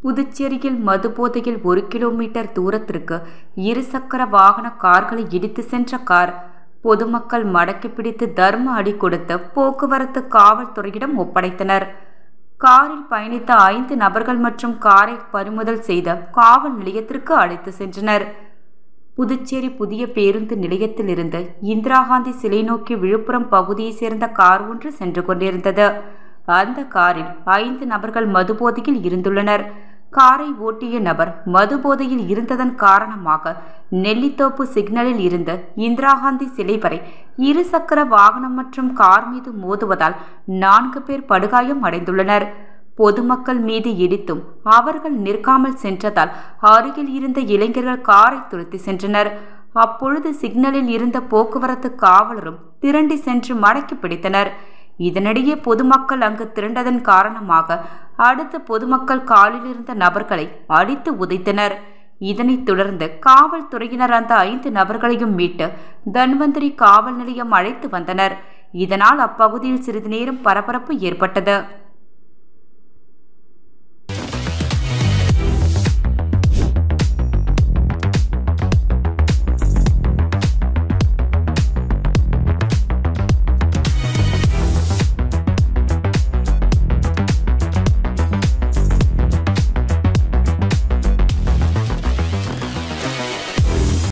புதுச்சேரியில் மதுபோதையில் ஒரு கிலோமீட்டர் தூரத்திற்கு இருசக்கர வாகன கார்களை இடித்து சென்ற கார் பொதுமக்கள் மடக்கி பிடித்து தர்ம அடி கொடுத்து போக்குவரத்து காவல்துறையிடம் ஒப்படைத்தனர் காரில் பயணித்த ஐந்து நபர்கள் மற்றும் காரை பறிமுதல் செய்த காவல் நிலையத்திற்கு அழைத்து சென்றனர் புதுச்சேரி புதிய பேருந்து நிலையத்திலிருந்து இந்திரா காந்தி சிலை நோக்கி விழுப்புரம் பகுதியைச் சேர்ந்த கார் ஒன்று சென்று கொண்டிருந்தது அந்த காரில் ஐந்து நபர்கள் மதுபோதையில் இருந்துள்ளனர் காரை ஓட்டிய நபர் மதுபோதையில் இருந்ததன் காரணமாக நெல்லித்தோப்பு சிக்னலில் இருந்த இந்திரா காந்தி சிலை வரை இருசக்கர வாகனம் மற்றும் கார் மீது மோதுவதால் நான்கு பேர் படுகாயம் அடைந்துள்ளனர் பொதுமக்கள் மீது இடித்தும் அவர்கள் நிற்காமல் சென்றதால் அருகில் இருந்த இளைஞர்கள் காரை துரத்தி சென்றனர் அப்பொழுது சிக்னலில் இருந்த போக்குவரத்து காவலரும் திரண்டி சென்று மடக்கி பிடித்தனர் இதனிடையே பொதுமக்கள் அங்கு திரண்டதன் காரணமாக அடுத்த பொதுமக்கள் காலில் இருந்த நபர்களை அடித்து உதைத்தனர் இதனைத் தொடர்ந்து காவல்துறையினர் அந்த ஐந்து நபர்களையும் மீட்டு தன்வந்திரி காவல் நிலையம் அழைத்து வந்தனர் இதனால் அப்பகுதியில் சிறிது நேரம் பரபரப்பு ஏற்பட்டது